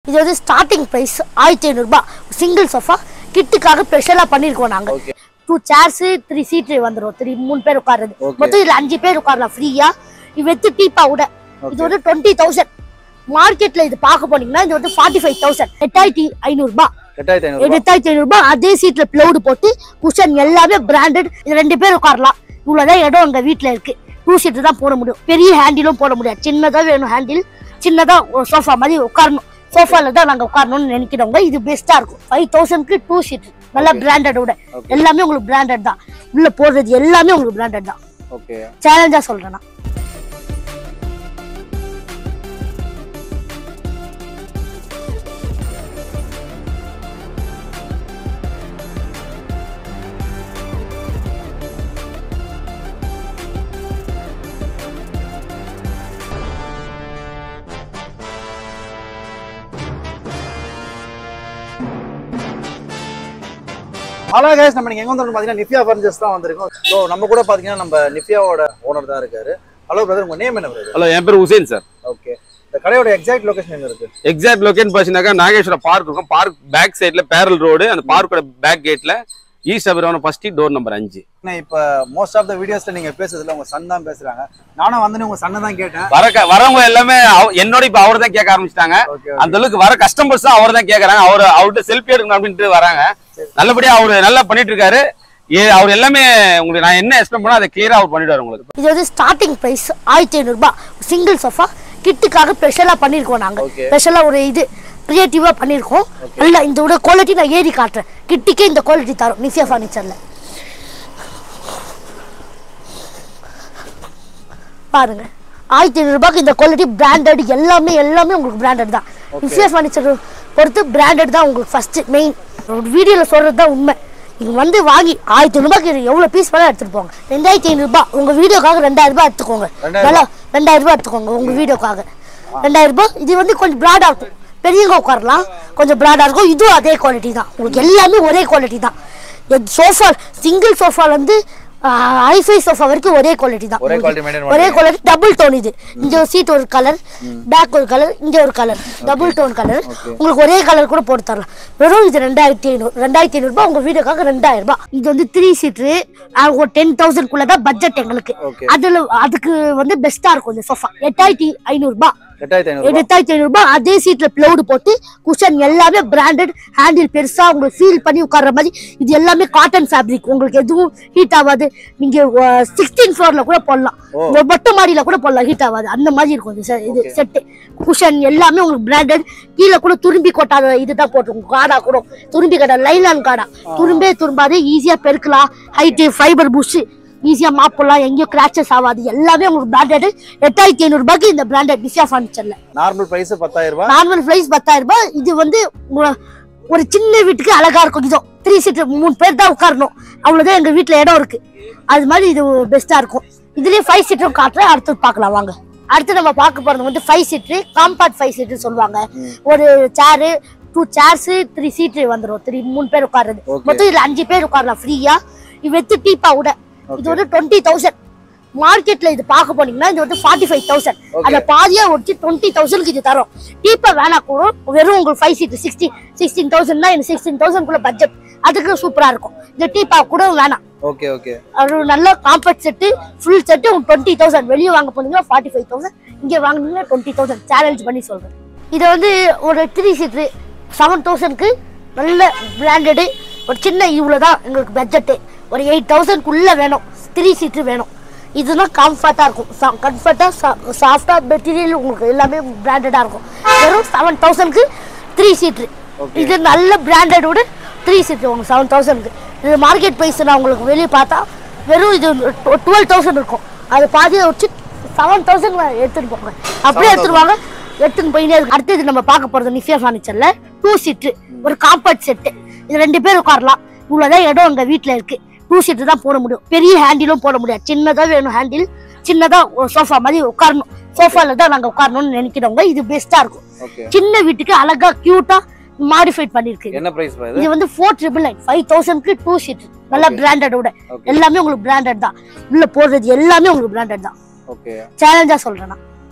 இது வந்து starting price ஆயிரத்தி ஐநூறுபா சிங்கிள் சோஃபா கிட்டுக்காக ஸ்பெஷலாக பண்ணியிருக்கோம் நாங்கள் okay two chairs three seat வந்துடும் த்ரீ மூணு பேர் உட்காருறது Okay. மொத்தம் இதுல அஞ்சு பேர் உட்காரலாம் ஃப்ரீயா இது வித் டீப்பா விட இது வந்து டுவெண்ட்டி தௌசண்ட் மார்க்கெட்ல இது பார்க்க போனீங்கன்னா இது வந்து ஃபார்ட்டி ஃபைவ் தௌசண்ட் எட்டாயிரத்தி ஐநூறுபா எட்டாயிரத்தி ஐநூறு எட்டாயிரத்தி ஐநூறுபா அதே சீட்ல ப்ளவுடு போட்டு குஷன் எல்லாமே பிராண்டட் இது ரெண்டு பேர் உட்காரலாம் இவ்வளவுதான் இடம் எங்க வீட்ல இருக்கு டூ சீட்டு தான் போட முடியும் பெரிய ஹேண்டிலும் போட முடியாது சின்னதா வேணும் ஹேண்டில் சின்னதா ஒரு சோஃபா மாதிரி உட்காரணும் சோஃபால தான் நாங்க உட்காரணும்னு நினைக்கிறவங்க இது பெஸ்டா இருக்கும் ஃபைவ் தௌசண்ட்க்கு டூ சீட் நல்லா பிராண்டடோட Okay. எல்லாமே உங்களுக்கு பிராண்டட் தான் உள்ள போடுறது எல்லாமே உங்களுக்கு பிராண்டட் தான் ஓகே சேலஞ்சா சொல்றேன் நான் ஹலோ கைஸ் நம்ம நீங்க எங்க வந்திருக்கோம் பாத்தீங்கன்னா நிஃபியா ஃபர்னிச்சர்ஸ் தான் வந்திருக்கோம் ஸோ நம்ம கூட பாத்தீங்கன்னா நம்ம நிஃபியாவோட ஓனர் தான் இருக்காரு ஹலோ பிரதர் உங்க நேம் என்ன பிரதர் ஹலோ என் பேர் உசேன் சார் ஓகே இந்த கடையோட எக்ஸாக்ட் லொகேஷன் எங்க இருக்கு எக்ஸாக்ட் லொகேஷன் பார்த்தீங்கன்னாக்கா நாகேஸ்வர பார்க் இருக்கும் பார்க் பேக் சைடில் பேரல் ரோடு அந்த பார்க்கோட பேக் கேட்ல ஈஸ்ட் அபிரவன ஃபர்ஸ்ட் டோர் நம்பர் அஞ்சு ஏன்னா இப்ப மோஸ்ட் ஆஃப் த வீடியோஸ்ல நீங்க பேசுறதுல உங்க சன் தான் பேசுறாங்க நானும் வந்து உங்க சன்னை தான் கேட்டேன் வர க- வரவங்க எல்லாமே அவ- என்னோட இப்ப அவர் தான் கேட்க ஆரம்பிச்சிட்டாங்க ஓகே அந்த அளவுக்கு வர கஸ்டமர்ஸ் தான் அவர் தான் கேட்கறாங்க அவர் அவர்கிட்ட செல்ஃபி எடுக்கணும் அப்படின்ட்டு வராங்க நல்லபடியா அவர் நல்லா பண்ணிட்டு இருக்காரு ஏ- அவர் எல்லாமே உங்களுக்கு நான் என்ன எக்ஸ்பிளைன் பண்ணா அதை கிளியரா அவர் பண்ணிடுவார் உங்களுக்கு இது வந்து ஸ்டார்டிங் ப்ரைஸ் ஆயிரத்தி ஐநூறுபா சிங்கிள் சோஃபா கிட்டுக்காக ஸ்பெஷலாக பண்ணியிருக்கோம் நாங்கள் Okay. ஸ்பெஷலாக ஒரு இது க்ரியேட்டிவாக பண்ணியிருக்கோம் நல்லா இந்த விட குவாலிட்டி நான் ஏறி காட்டுறேன் கிட்டிக்கே இந்த குவாலிட்டி தரும் நிஃபியா ஃபர்னிச்சரில் பாருங்க ஆயிரத்தி ஐநூறுபாய்க்கு இந்த குவாலிட்டி பிராண்டட் எல்லாமே எல்லாமே உங்களுக்கு பிராண்டட் தான் நிஃபியா ஃபர்னிச்சர் பொறுத்து பிராண்டட் தான் உங்களுக்கு ஃபர்ஸ்ட் மெயின் வீடியோவில் சொல்கிறது தான் உண்மை நீங்கள் வந்து வாங்கி ஆயிரத்தி ஐநூறுபாய்க்கு எவ்வளோ பீஸ் வேணால் எடுத்துகிட்டு போங்க ரெண்டாயிரத்தி ஐநூறுபா உங்கள் வீடியோக்காக ரெண்டாயிரம் ரூபாய் எடுத்துக்கோங்க ரெண்டாயிரம் நல்லா ரெண்டாயிரம் ரூபாய் எடுத்துக்கோங்க உங்கள் வீடியோக்காக ரெண்டாயிரம் ரூபாய் இது வந்து கொஞ்சம் ப்ராடாக இருக்கும் பெரியவங்க உட்காரலாம் கொஞ்சம் ப்ராடாக இருக்கும் இதுவும் அதே குவாலிட்டி தான் உங்களுக்கு எல்லாமே ஒரே குவாலிட்டி தான் சோஃபா சிங்கிள் சோஃபாலேருந்து ஐஃபை சோஃபா வரைக்கும் ஒரே குவாலிட்டி தான் ஒரே உங்களுக்கு. quality maintain ஒரே பண்றீங்க. குவாலிட்டி டபுள் டோன் இது இங்க ஒரு சீட் ஒரு கலர் பேக் ஒரு கலர் இங்க ஒரு கலர் டபுள் டோன் கலர் உங்களுக்கு ஒரே கலர் கூட போட்டு தரலாம் வெறும் இது ரெண்டாயிரத்தி ஐநூறு ரெண்டாயிரத்தி ஐநூறுபா உங்க வீடுக்காக ரெண்டாயிரம் ரூபாய் இது வந்து த்ரீ சீட்ரு ஒரு டென் தௌசண்ட் குள்ள தான் பட்ஜெட் எங்களுக்கு Okay. அதுல அதுக்கு வந்து பெஸ்டா இருக்கும் இந்த சோஃபா எட்டாயிரத்தி ஐநூறுபா எட்டாயிரத்தி ஐநூறு எட்டாயிரத்தி ஐநூறு ரூபாய் அதே சீட்ல ப்ளவுடு போட்டு குஷன் எல்லாமே பிராண்டட் ஹேண்டில் பெருசா உங்களுக்கு ஃபீல் பண்ணி உட்கார்ற மாதிரி இது எல்லாமே காட்டன் ஃபேப்ரிக் உங்களுக்கு எதுவும் ஹீட் ஆகாது நீங்க சிக்ஸ்டீன் ஃப்ளோர்ல கூட போடலாம் ஓ. ஒரு மொட்டை மாடியில கூட போடலாம் ஹீட் ஆகாது அந்த மாதிரி இருக்கும் இது se- இது செட்டு குஷன் எல்லாமே உங்களுக்கு பிராண்டட் கீழே கூட துரும்பி கொட்டாத இதுதான் போட்டிருக்கும் காடா கூட துரும்பி காடா லைலான் காடா துரும்பே துரும்பாது ஈஸியா பெருக்கலாம் ஹைட்டு ஃபைபர் புஷ் ஈஸியா மாப்பலாம் எங்கேயும் கிராச்சஸ் ஆகாது எல்லாமே உங்களுக்கு பிராண்டட் எட்டாயிரத்தி ஐநூறு ரூபாய்க்கு இந்த பிராண்டட் நிஷா ஃபர்னிச்சர்ல நார்மல் பிரைஸ் பத்தாயிரம் ரூபாய் நார்மல் பிரைஸ் பத்தாயிரம் ரூபாய் இது வந்து உங்க- ஒரு சின்ன வீட்டுக்கு அழகா இருக்கும் இதோ த்ரீ சீட் மூணு பேர் தான் உட்காரணும் அவ்வளவுதான் எங்க வீட்ல இடம் இருக்கு அது மாதிரி இது பெஸ்டா இருக்கும் இதுலயே ஃபைவ் சீட்டரும் காட்டுறேன் அடுத்து பார்க்கலாம் வாங்க அடுத்து நம்ம பார்க்க போறது வந்து five seat compact five seat சொல்லுவாங்க ஒரு chair two chairs three seat வந்துடும் த்ரீ மூணு பேர் உட்காருறது Okay. மொத்தம் இதுல அஞ்சு பேர் உட்காரலாம் ஃப்ரீயா இது வித் டீப்பா விட இது வந்து டுவெண்ட்டி தௌசண்ட் மார்க்கெட்ல இது பார்க்க போனீங்கன்னா இது வந்து ஃபார்ட்டி ஃபைவ் தௌசண்ட் Okay. அதை பாதியா ஒடிச்சு டுவெண்ட்டி தௌசண்ட்க்கு இது தரும் டீப்பா வேணா கூட வெறும் உங்களுக்கு ஃபைவ் சீட் சிக்ஸ்டி சிக்ஸ்டீன் தௌசண்ட்னா எனக்கு சிக்ஸ்டீன் தௌசண்ட் குள்ள பட்ஜெட் அதுக்கு சூப்பரா இருக்கும் இந்த டீப்பா கூட வேணாம் ஓகே ஓகே அது ஒரு நல்ல compact set full set twenty thousand வெளியே வாங்க போனீங்கன்னா ஃபார்ட்டி ஃபைவ் தௌசண்ட் இங்கே வாங்குனீங்கன்னா டுவெண்ட்டி தௌசண்ட் சேலஞ்ச் பண்ணி சொல்றேன் இதை வந்து ஒரு த்ரீ சீட்ரு செவன் தௌசண்ட்க்கு நல்ல பிராண்டடு ஒரு சின்ன இவ்வளோ தான் எங்களுக்கு பட்ஜெட்டு ஒரு எயிட் தௌசண்ட்குள்ளே வேணும் த்ரீ சீட்ரு வேணும் இதுதான் கம்ஃபர்ட்டாக இருக்கும் கம்ஃபர்ட்டாக சாஃப்டாக மெட்டீரியல் உங்களுக்கு எல்லாமே பிராண்டடாக இருக்கும் வெறும் செவன் தௌசண்ட்க்கு த்ரீ சீட்ரு இது நல்ல பிராண்டடோட த்ரீ சீட்ரு உங்களுக்கு செவன் தௌசண்ட்க்கு இது மார்க்கெட் ப்ரைஸ் நான் உங்களுக்கு வெளியே பார்த்தா வெறும் இது டுவெல் தௌசண்ட் இருக்கும் அது பாதியை வச்சு செவன் தௌசண்ட் எடுத்துட்டு போங்க அப்படியே எடுத்துட்டு வாங்க எடுத்துன்னு போயினே இருக்கு அடுத்தது நம்ம பார்க்க போறது நிஃபியா ஃபர்னிச்சர்ல டூ சீட்டு ஒரு காம்பேக்ட் செட்டு இது ரெண்டு பேர் உட்காரலாம் இவ்வளவுதான் இடம் எங்க வீட்ல இருக்கு டூ சீட்டு தான் போட முடியும் பெரிய ஹேண்டிலும் போட முடியாது சின்னதா வேணும் ஹேண்டில் சின்னதா ஒரு சோஃபா மாதிரி உட்காரணும் சோஃபால தான் நாங்க உட்காரணும்னு நினைக்கிறவங்க இது பெஸ்டா இருக்கும் ஓகே சின்ன வீட்டுக்கு அழகா கியூட்டா மாடிஃபைட் பண்ணிருக்கு என்ன பிரைஸ் இது இது வந்து ஃபோர் ட்ரிபிள் நைன் ஃபைவ் தௌசண்ட்க்கு டூ சீட் நல்லா Okay. பிராண்டடோட ஓகே எல்லாமே உங்களுக்கு பிராண்டட் தான் உள்ள போடுறது எல்லாமே உங்களுக்கு பிராண்டட் தான் ஓகே சேலஞ்சா சொல்றேன் நான்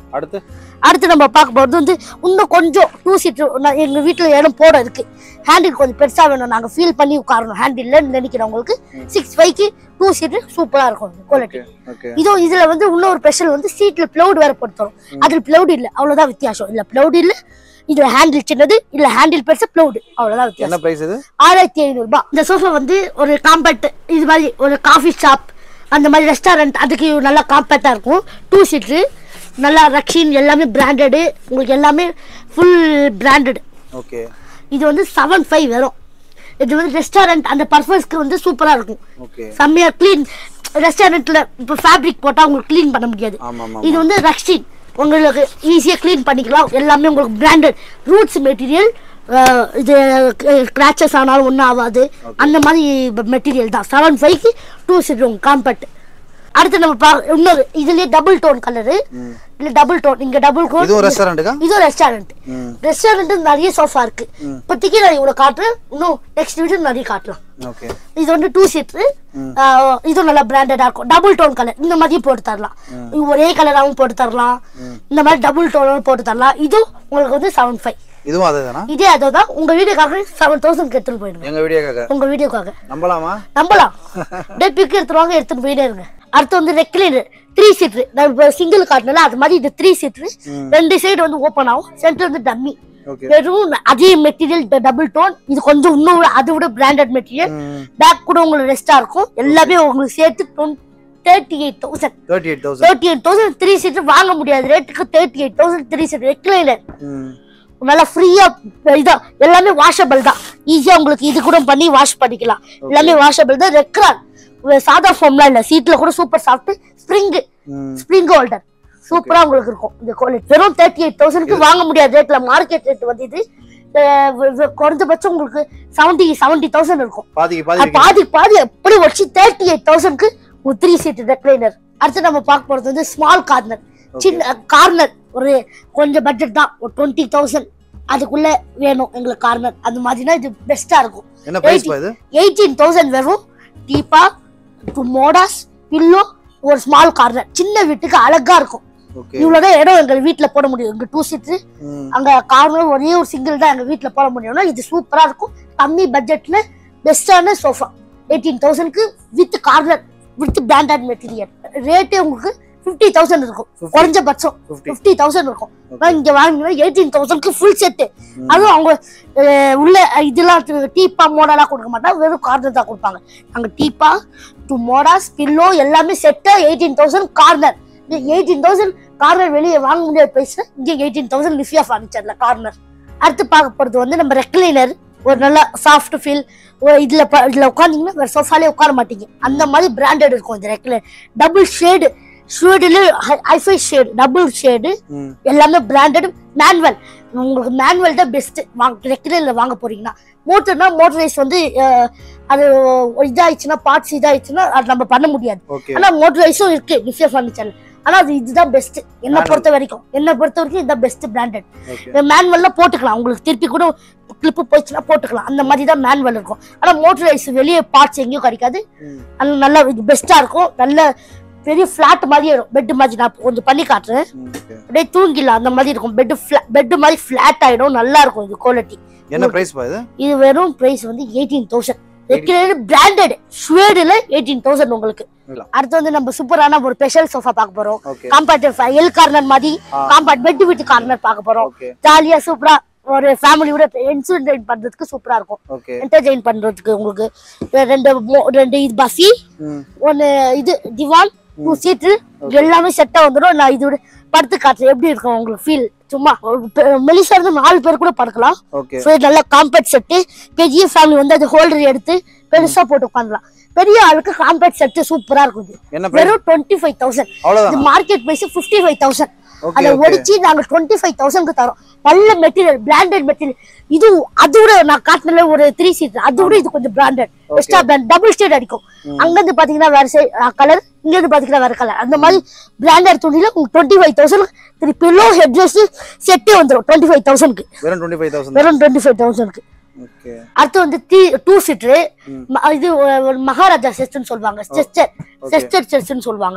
அடுத்து அடுத்து நம்ம பார்க்க போகிறது வந்து இன்னும் கொஞ்சம் டூ சீட்டர் எங்கள் வீட்டில் இடம் போட இருக்கு ஹேண்டில் கொஞ்சம் பெருசாக வேணும் நாங்கள் ஃபீல் பண்ணி உட்காரணும் ஹேண்டில்னு நினைக்கிறவங்களுக்கு சிக்ஸ் ஃபைவ்க்கு டூ சீட்டு சூப்பராக இருக்கும் குவாலிட்டி ஓகே இதோ இதுல வந்து இன்னொரு ஸ்பெஷல் வந்து சீட்ல பிளவுட் வேற போட்டுரும் அதுல பிளவுட் இல்ல அவ்வளவுதான் வித்தியாசம் இல்ல பிளவுட் இல்ல இதுல ஹேண்டில் சின்னது இல்ல ஹேண்டில் பெருசு பிளவுட் அவ்வளவுதான் வித்தியாசம் என்ன பிரைஸ் இது ஆயிரத்தி ஐநூறு ரூபாய் இந்த சோஃபா வந்து ஒரு காம்பேக்ட் இது மாதிரி ஒரு காஃபி ஷாப் அந்த மாதிரி ரெஸ்டாரண்ட் அதுக்கு நல்லா காம்பேக்டா இருக்கும் டூ சீட்ரு நல்லா ரக்ஷின் எல்லாமே பிராண்டடு உங்களுக்கு எல்லாமே ஃபுல் பிராண்டட் ஓகே இது வந்து செவன் ஃபைவ் வரும் இது வந்து ரெஸ்டாரண்ட் அந்த பர்பஸ்க்கு வந்து சூப்பரா இருக்கும் ஓகே செம்மையா க்ளீன் ரெஸ்டாரண்ட்ல இப்போ ஃபேப்ரிக் போட்டா உங்களுக்கு க்ளீன் பண்ண முடியாது ஆமா ஆமா இது வந்து ரக்ஷின் உங்களுக்கு ஈஸியா க்ளீன் பண்ணிக்கலாம் எல்லாமே உங்களுக்கு பிராண்டட் ரூட்ஸ் மெட்டீரியல் இது கிராச்சஸ் ஆனாலும் ஒன்றும் ஆகாது அந்த மாதிரி மெட்டீரியல் தான் செவன் ஃபைவ்க்கு டூ சீட் காம்பேக்ட் அடுத்து நம்ம பா இன்னொரு இதுலயே டபுள் டோன் கலரு இல்ல டபுள் டோன் இங்க டபுள் டோன் இதுவும் ரெஸ்டாரண்ட்டுக்கா இதுவும் ரெஸ்டாரண்ட் ம் ரெஸ்டாரண்ட் நிறைய சோஃபா இருக்கு இப்போதைக்கு நான் இவ்வளவு காட்டுறேன் இன்னும் நெக்ஸ்ட் வீடியோ நிறைய காட்டலாம் ஓகே இது வந்து டூ சீட்ரு இதுவும் நல்லா பிராண்டடா இருக்கும் டபுள் டோன் கலர் இந்த மாதிரி போட்டு தரலாம் இது ஒரே கலராகவும் போட்டு தரலாம் இந்த மாதிரி டபுள் டோனும் போட்டு தரலாம் இது உங்களுக்கு வந்து செவன் ஃபைவ் இதுவும் அதே தானா இதே அதோ தான் உங்க வீடியோக்காக செவன் தௌசண்ட் எடுத்துட்டு போயிடுங்க எங்க வீடியோக்காக உங்க வீடியோக்காக நம்பலாமா நம்பலாம் டே பிக் எடுத்துருவாங்க எடுத்துட்டு போயிட்டே இருங்க அடுத்து வந்து ரெக்லைனர் த்ரீ சீட்ரு நான் இப்போ சிங்கிள் காட்டினல அது மாதிரி இது த்ரீ சீட்ரு ரெண்டு சைடு வந்து ஓப்பன் ஆகும் சென்டர் வந்து டம்மி ஓகே வெறும் அதே மெட்டீரியல் டபுள் டோன் இது கொஞ்சம் இன்னும் அதை விட பிராண்டட் மெட்டீரியல் ம் பேக் கூட உங்களுக்கு ரெஸ்டா இருக்கும் எல்லாமே உங்களுக்கு சேர்த்து thirty eight thousand thirty eight thousand thirty eight thousand three seat வாங்க முடியாது ரேட்டுக்கு thirty eight thousand three seat recliner hmm நல்லா ஃப்ரீயா இதா எல்லாமே வாஷபிள் தான் ஈஸியா உங்களுக்கு இது கூட பண்ணி வாஷ் பண்ணிக்கலாம் எல்லாமே வாஷபிள் தான் ரெக்ரான் சாதா ஃபோம்லாம் இல்ல சீட்ல கூட super soft spring hmm spring holder சூப்பரா உங்களுக்கு இருக்கும் இந்த குவாலிட்டி வெறும் தேர்ட்டி எயிட் தௌசண்ட்க்கு வாங்க முடியாது ரேட்ல மார்க்கெட் ரேட் வந்து இது அஹ் வெ- வெ- குறைஞ்சபட்சம் உங்களுக்கு செவன்டி செவன்டி தௌசண்ட் இருக்கும் பாதிக்கு அது பாதி பாதி பாதி எப்படி வச்சு தேர்ட்டி எயிட் தௌசண்ட்க்கு ஒரு த்ரீ சீட் ரெக்லைனர் அடுத்து நம்ம பார்க்க போறது வந்து ஸ்மால் கார்னர் சின்ன கார்னர் ஒரு கொஞ்சம் பட்ஜெட் தான் ஒரு டுவெண்ட்டி தௌசண்ட் அதுக்குள்ள வேணும் எங்களுக்கு கார்னர் அந்த மாதிரினா இது பெஸ்டா இருக்கும் என்ன பிரைஸ் பா இது எயிட்டீன் தௌசண்ட் வரும் டீப்பா டு மோடாஸ் பில்லோ ஒரு ஸ்மால் கார்னர் சின்ன வீட்டுக்கு அழகா இருக்கும் ஓகே இவ்வளவுதான் இடம் எங்க வீட்ல போட முடியும் எங்க டூ சீட்ரு ம் அங்க கார்னர் ஒரே ஒரு சிங்கிள் தான் எங்க வீட்ல போட முடியும்னா இது சூப்பரா இருக்கும் கம்மி பட்ஜெட்ல பெஸ்டான சோஃபா எயிட்டீன் தௌசண்ட்க்கு with corner with branded material ரேட்டே உங்களுக்கு ஃபிஃப்டி தௌசண்ட் இருக்கும் குறைஞ்சபட்சம் ஃபிஃப்டி ஃபிஃப்டி தௌசண்ட் இருக்கும் ஆனா இங்க வாங்கினா எயிட்டீன் தௌசண்ட்க்கு ஃபுல் செட்டு அதுவும் அவங்க அஹ், உள்ள இதெல்லாம் டீப்பா மோடலா கொடுக்க மாட்டாங்க வெறும் கார்னர் தான் கொடுப்பாங்க அங்க டீப்பா டு மோடாஸ் பில்லோ எல்லாமே செட்டா eighteen thousand corner eighteen thousand corner வெளியே வாங்க முடியாத பிரைஸ்ல இங்க எயிட்டீன் தௌசண்ட் லிஃபியா ஃபர்னிச்சர்ல கார்னர் அடுத்து பார்க்க போறது வந்து நம்ம ரெக்லைனர் ஒரு நல்ல சாஃப்ட் ஃபீல் இதுல ப- இதுல உட்காந்தீங்கன்னா வேற சோஃபாலே உட்கார மாட்டீங்க அந்த மாதிரி பிராண்டட் இருக்கும் இந்த ரெக்லைனர் டபுள் ஷேடு ஷேடுல hi fi shade double shade hmm எல்லாமே பிராண்டட் மேனுவல் உங்களுக்கு மேனுவல் தான் பெஸ்ட் வாங்க ரெக்லைனில் வாங்க போறீங்கன்னா மோட்டர்னா மோட்டரைஸ் வந்து அஹ், அது இதாயிடுச்சுன்னா பார்ட்ஸ் இதாயிடுச்சுன்னா அது நம்ம பண்ண முடியாது ஓகே ஆனா மோட்டரைஸும் இருக்கு நிஃபியா ஃபர்னிச்சர்ல ஆனா அது இதுதான் பெஸ்ட் என்ன Manual. பொறுத்த வரைக்கும் என்ன பொறுத்த வரைக்கும் இதுதான் பெஸ்ட் பிராண்டட் ஓகே மேனுவல்ல போட்டுக்கலாம் உங்களுக்கு திருப்பி கூட கிளிப்பு போயிடுச்சுன்னா போட்டுக்கலாம் அந்த மாதிரி தான் மேனுவல் இருக்கும் ஆனா மோட்டரைஸ் வெளியே பார்ட்ஸ் எங்கேயும் கிடைக்காது ம் அது நல்லா இது பெஸ்டா இருக்கும் நல்ல பெரிய ஃபிளாட் மாதிரியே இருக்கும் பெட் மாதிரி நான் கொஞ்சம் பண்ணி காட்டுறேன் ம் ஓகே அப்படியே தூங்கிடலாம் அந்த மாதிரி இருக்கும் பெட் பெட் மாதிரி ஃபிளாட் ஆயிடும் நல்லா இருக்கும் இது குவாலிட்டி என்ன பிரைஸ் பா இது இது வெறும் பிரைஸ் வந்து எயிட்டீன் தௌசண்ட் பிராண்டட் ஷுவேடுல எயிட்டீன் தௌசண்ட் உங்களுக்கு இல்ல. அடுத்து வந்து நம்ம சூப்பரான ஒரு ஸ்பெஷல் சோஃபா பார்க்க போறோம் ஓகே காம்பாக்ட் எல் கார்னர் மாதிரி ஆ. காம்பாக்ட் பெட் வித் கார்னர் பார்க்க போறோம் ஓகே ஜாலியா சூப்பரா ஒரு ஃபேமிலியோட என்டர்டைன் பண்றதுக்கு சூப்பரா இருக்கும் ஓகே என்டர்டைன் பண்றதுக்கு உங்களுக்கு ரெண்டு மோ- ரெண்டு இது பசி ம் ஒன்னு இது திவான் டூ சீட்டு எல்லாமே செட்டா வந்துடும் நான் இதோட படுத்து காட்டுறேன் எப்படி இருக்கும் உங்களுக்கு ஃபீல் சும்மா மெலிசா இருந்து நாலு பேர் கூட படுக்கலாம் ஓகே ஸோ நல்ல காம்பேக்ட் செட்டு பெரிய ஃபேமிலி வந்து அது ஹோல்டர் எடுத்து பெருசா போட்டு உட்காந்துலாம் பெரிய ஆளுக்கு காம்பேக்ட் செட்டு சூப்பரா இருக்கும் இது என்ன பிரைஸ் வெறும் டுவெண்ட்டி ஃபைவ் தௌசண்ட் இது அவ்வளவுதான் market price fifty five thousand okay அதை ஓகே ஒடிச்சு நாங்க டுவெண்ட்டி ஃபைவ் தௌசண்ட்க்கு தரோம் நல்ல மெட்டீரியல் பிராண்டட் மெட்டீரியல் இது அதோட நான் காட்டின ஒரு த்ரீ சீட் அதோட இது கொஞ்சம் branded extra brand double shade அடிக்கும் அங்க இருந்து பாத்தீங்கன்னா வேற கலர் இங்க இருந்து பாத்தீங்கன்னா வேற கலர் அந்த மாதிரி பிராண்டட் துணியில உங்களுக்கு twenty five thousand three pillow headrest செட்டே வந்துடும் டுவெண்ட்டி ஃபைவ் தௌசண்ட்க்கு வெறும் டுவெண்ட்டி ஃபைவ் தௌசண்ட் வெறும் டுவெண்ட்டி ஃபைவ் தௌசண்ட்க்கு ஓகே அடுத்து வந்து த்ரீ டூ சீட்ரு இது ஒரு மகாராஜா செஸ்ட்னு சொல்லுவாங்க செஸ்டர் செஸ்டர் செஸ்ட்னு சொல்லுவாங்க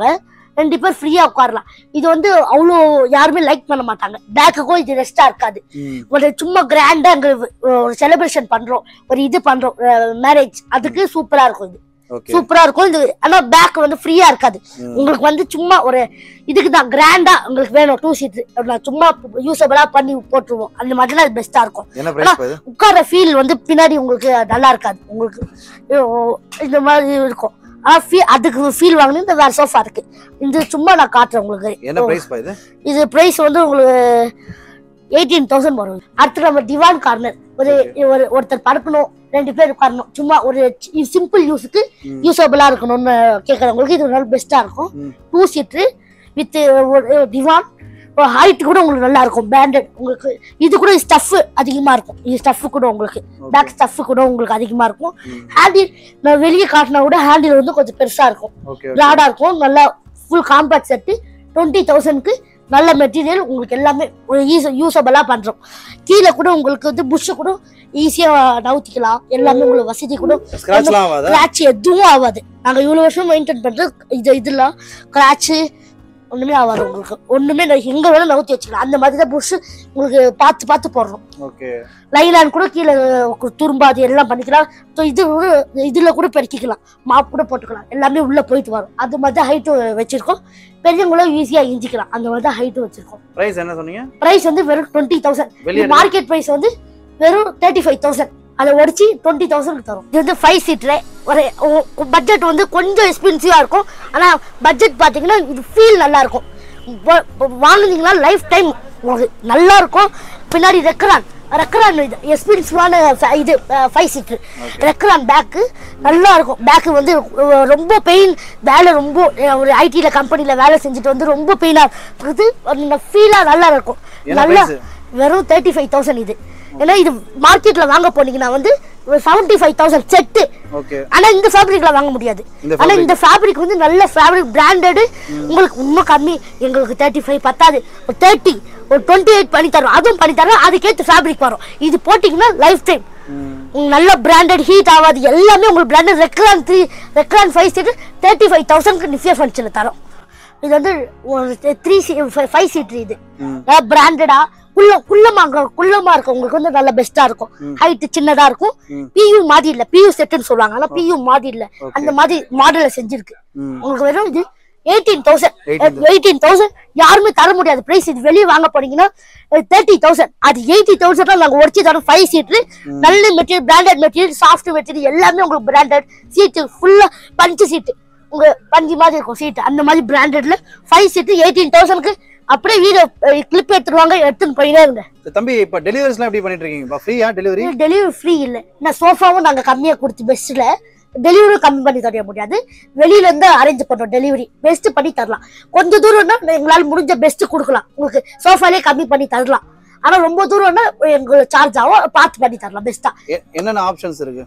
ரெண்டு பேர் ஃப்ரீயா உட்காரலாம் இது வந்து அவ்வளோ யாருமே லைக் பண்ண மாட்டாங்க பேக்குக்கும் இது ரெஸ்டா இருக்காது ம். ஒரு சும்மா கிராண்டா அங்க ஒரு செலிப்ரேஷன் பண்றோம் ஒரு இது பண்றோம் மேரேஜ் அதுக்கு சூப்பரா இருக்கும் இது ஓகே சூப்பரா இருக்கும் இது ஆனா பேக் வந்து ஃப்ரீயா இருக்காது உங்களுக்கு வந்து சும்மா ஒரு இதுக்கு தான் கிராண்டா உங்களுக்கு வேணும் டூ சீட் சும்மா யூஸபிளா பண்ணி போட்டுருவோம் அந்த மாதிரிலாம் அது பெஸ்டா இருக்கும் என்ன பிரைஸ் இது உட்கார ஃபீல் வந்து பின்னாடி உங்களுக்கு நல்லா இருக்காது உங்களுக்கு ஐயோ, இந்த மாதிரி இருக்கும் ஆனா feel- அதுக்கு ஃபீல் வாங்கினு இந்த வேற சோஃபா இருக்கு இது சும்மா நான் காட்டுறேன் உங்களுக்கு என்ன பிரைஸ் பா இது இது பிரைஸ் வந்து உங்களுக்கு எயிட்டீன் தௌசண்ட் வரும் அடுத்து நம்ம டிவான் கார்னர் ஒரு ஒரு ஒருத்தர் படுக்கணும் ரெண்டு பேர் உட்காரணும் சும்மா ஒரு சிம்பிள் யூஸுக்கு யூஸபிளா இருக்கணும்னு கேட்கறவங்களுக்கு இது நல்ல பெஸ்டா இருக்கும் ம். Two seater with divan height கூட உங்களுக்கு நல்லா இருக்கும் பிராண்டட் உங்களுக்கு இது கூட ஸ்டஃப் அதிகமா இருக்கும் இது ஸ்டஃப் கூட உங்களுக்கு பேக் ஸ்டஃப் கூட உங்களுக்கு அதிகமா இருக்கும் ஹேண்டில் நான் வெளியே காட்டினா கூட ஹேண்டில் வந்து கொஞ்சம் பெருசா இருக்கும் ஓகே ப்ராடா இருக்கும் நல்லா ஃபுல் காம்பேக்ட் செட்டு டுவெண்ட்டி தௌசண்ட்க்கு நல்ல மெட்டீரியல் உங்களுக்கு எல்லாமே ஒரு யூஸ் யூஸபிளாக பண்ணுறோம் கீழே கூட உங்களுக்கு வந்து புஷ்ஷு கூட ஈஸியாக நவுத்திக்கலாம் எல்லாமே உங்களுக்கு வசதி கூட ஸ்கிராச்லாம் ஆகாதா கிராச் எதுவும் ஆகாது நாங்கள் இவ்வளோ வருஷம் மெயின்டைன் பண்ணுறது இது இதெல்லாம் கிராச்சு ஒன்றுமே ஆகாது உங்களுக்கு ஒன்றுமே எங்கே வேணால் நவுத்தி வச்சுக்கலாம் அந்த மாதிரி தான் புஷ்ஷு உங்களுக்கு பார்த்து பார்த்து போடுறோம் ஓகே லைலான் கூட கீழே துரும்பாது எல்லாம் பண்ணிக்கலாம் ஸோ இது கூட இதில் கூட பெருக்கிக்கலாம் மாப் கூட போட்டுக்கலாம் எல்லாமே உள்ளே போயிட்டு வரும் அது மாதிரி தான் ஹைட்டு வச்சிருக்கோம் பெரியவங்களும் ஈஸியாக இஞ்சிக்கலாம் அந்த மாதிரி தான் ஹைட்டு வச்சிருக்கோம் பிரைஸ் என்ன சொன்னீங்க ப்ரைஸ் வந்து வெறும் டுவெண்ட்டி தௌசண்ட் வெளியே மார்க்கெட் ப்ரைஸ் வந்து வெறும் தேர்ட்டி ஃபைவ் தௌசண்ட் அதை உடச்சி டுவெண்ட்டி தௌசண்ட் தரும் இது வந்து ஃபைவ் சீட்ரு ஒரு பட்ஜெட் வந்து கொஞ்சம் எக்ஸ்பென்சிவாக இருக்கும் ஆனால் பட்ஜெட் பார்த்தீங்கன்னா இது ஃபீல் நல்லா இருக்கும் வ- வ- வாங்குனீங்கன்னா லைஃப் டைம் உங்களுக்கு நல்லா இருக்கும் பின்னாடி ரெக்கரான் ரெக்கரான் இது எக்ஸ்பென்சிவான இது ஃபைவ் சீட்ரு ரெக்கரான் பேக்கு நல்லா இருக்கும் பேக்கு வந்து அஹ், ரொம்ப பெயின் வேலை ரொம்ப அஹ், ஒரு ஐடியில் கம்பெனியில் வேலை செஞ்சுட்டு வந்து ரொம்ப பெயினாக இருக்குது அந்த ஃபீலாக நல்லா இருக்கும் என்ன நல்லா price? வெறும் தேர்ட்டி ஃபைவ் தௌசண்ட் இது ஏன்னா இது மார்க்கெட்ல வாங்க போனீங்கன்னா வந்து seventy five thousand set okay ஆனா இந்த ஃபேப்ரிக்ல வாங்க முடியாது இந்த ஆனா fabric. இந்த ஃபேப்ரிக் வந்து நல்ல ஃபேப்ரிக் பிராண்டடு உங்களுக்கு இன்னும் கம்மி எங்களுக்கு தேர்ட்டி ஃபைவ் பத்தாது ஒரு தேர்ட்டி ஒரு டுவெண்ட்டி எயிட் பண்ணி தரோம் அதுவும் பண்ணி தரோம் அதுக்கேற்ற ஃபேப்ரிக் வரும் இது போட்டிங்கன்னா லைஃப் டைம் நல்ல பிராண்டட் ஹீட் ஆகாது எல்லாமே உங்களுக்கு branded Recron three Recron five seat thirty five தௌசண்ட்க்கு நிஃபியா ஃபங்க்ஷனில் தரோம் இது வந்து ஒரு த்ரீ சீ ஃபைவ் சீட்ரு இது பிராண்டடா குள்ள குள்ளமா குள்ளமா இருக்கும் உங்களுக்கு வந்து நல்ல பெஸ்டா இருக்கும் ஹைட் சின்னதா இருக்கும் பியூ மாதிரி இல்ல பியூ செட்டுன்னு சொல்லுவாங்க ஆனா பியூ மாதிரி இல்ல அந்த மாதிரி மாடல்ல செஞ்சிருக்கு ம். உங்களுக்கு வெறும் இது எயிட்டீன் தௌசண்ட் 18,000. எயிட்டீன் தௌசண்ட் யாருமே தர முடியாது பிரைஸ் இது வெளியே வாங்க போனீங்கன்னா தேர்ட்டி தௌசண்ட் அது எயிட்டி தௌசண்ட் நாங்க உடச்சி தரோம் ஃபைவ் சீட்டு நல்ல material branded material soft material எல்லாமே உங்களுக்கு பிராண்டட் சீட்டு ஃபுல்லா பஞ்சு சீட்டு உங்க பஞ்சு மாதிரி இருக்கும் சீட்டு அந்த மாதிரி பிராண்டட்ல ஃபைவ் சீட்டு எயிட்டீன் தௌசண்ட்க்கு அப்படியே வீடியோ கிளிப் எடுத்துருவாங்க எடுத்துன்னு போயிட்டே இருங்க தம்பி இப்ப டெலிவரிஸ்லாம் எப்படி பண்ணிட்டு இருக்கீங்க ஃப்ரீயா டெலிவரி டெலிவரி ஃப்ரீ இல்ல நான் சோஃபாவும் நாங்க கம்மியா கொடுத்து பெஸ்ட்ல டெலிவரி கம்மி பண்ணி தர முடியாது வெளியில இருந்து அரேஞ்ச் பண்றோம் டெலிவரி பெஸ்ட் பண்ணி தரலாம் கொஞ்ச தூரம்னா எங்களால முடிஞ்ச பெஸ்ட் கொடுக்கலாம் உங்களுக்கு சோஃபாலே கம்மி பண்ணி தரலாம் ஆனா ரொம்ப தூரம்னா எங்களுக்கு சார்ஜ் ஆகும் பார்த்து பண்ணி தரலாம் பெஸ்ட்டா என்னென்ன ஆப்ஷன்ஸ் இருக்கு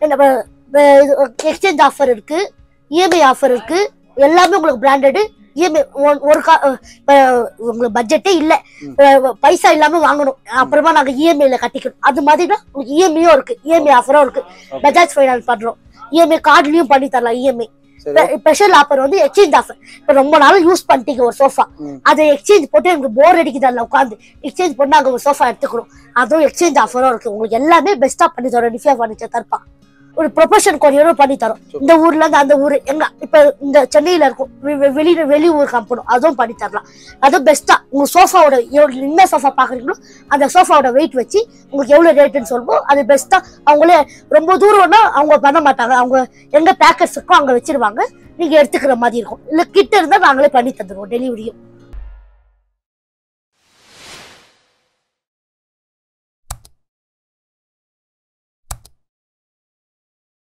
எக்ஸ்சேஞ்ச் ஆஃபர் இருக்கு இஎம்ஐ ஆஃபர் இருக்கு எல்லாமே உங்களுக்கு பிராண்டடு இஎம்ஐ ஒரு கா இப்ப உங்களுக்கு பட்ஜெட்டே இல்ல அஹ் பைசா இல்லாம வாங்கணும் அப்புறமா நாங்க இஎம்ஐல கட்டிக்கணும் அது மாதிரி தான் உங்களுக்கு இஎம்ஐயும் இருக்கு இஎம்ஐ ஆஃபரும் இருக்கு பஜாஜ் ஃபைனான்ஸ் பண்றோம் இஎம்ஐ கார்டுலயும் பண்ணி தரலாம் இஎம்ஐ சரி ஸ்பெஷல் ஆஃபர் வந்து எக்ஸ்சேஞ்ச் ஆஃபர் இப்ப ரொம்ப நாள் யூஸ் பண்ணிட்டீங்க ஒரு சோஃபா ம். அதை எக்ஸ்சேஞ்ச் போட்டு எனக்கு போர் அடிக்குது அதில் உட்காந்து எக்ஸ்சேஞ்ச் பண்ணி நாங்க ஒரு சோஃபா எடுத்துக்கிறோம் அதுவும் எக்ஸ்சேஞ்ச் ஆஃபரும் இருக்கு உங்களுக்கு எல்லாமே பெஸ்டா பண்ணி தரோம் நிஃபியா ஃபர்னிச்சர் தரப்பா ஒரு ப்ரொபஷன் கொரியரும் பண்ணி தரோம் இந்த ஊர்ல இருந்து அந்த ஊர் எங்க இப்ப இந்த சென்னையில இருக்கும் வெ- வெ- வெளியில வெளி ஊருக்கு அனுப்பணும் அதுவும் பண்ணி தரலாம் அதுவும் பெஸ்ட்டா உங்க சோஃபாவோட எவ்வளவு என்ன சோஃபா பாக்குறீங்களோ அந்த சோஃபாவோட வெயிட் வச்சு உங்களுக்கு எவ்வளவு ரேட்டுன்னு சொல்லுவோம் அது பெஸ்ட்டா அவங்களே ரொம்ப தூரம்னா அவங்க பண்ண மாட்டாங்க அவங்க எங்க பேக்கர்ஸ் இருக்கோ அங்க வச்சிருவாங்க நீங்க எடுத்துக்கிற மாதிரி இருக்கும் இல்ல கிட்ட இருந்தா நாங்களே பண்ணி தந்துருவோம் டெலிவரியும்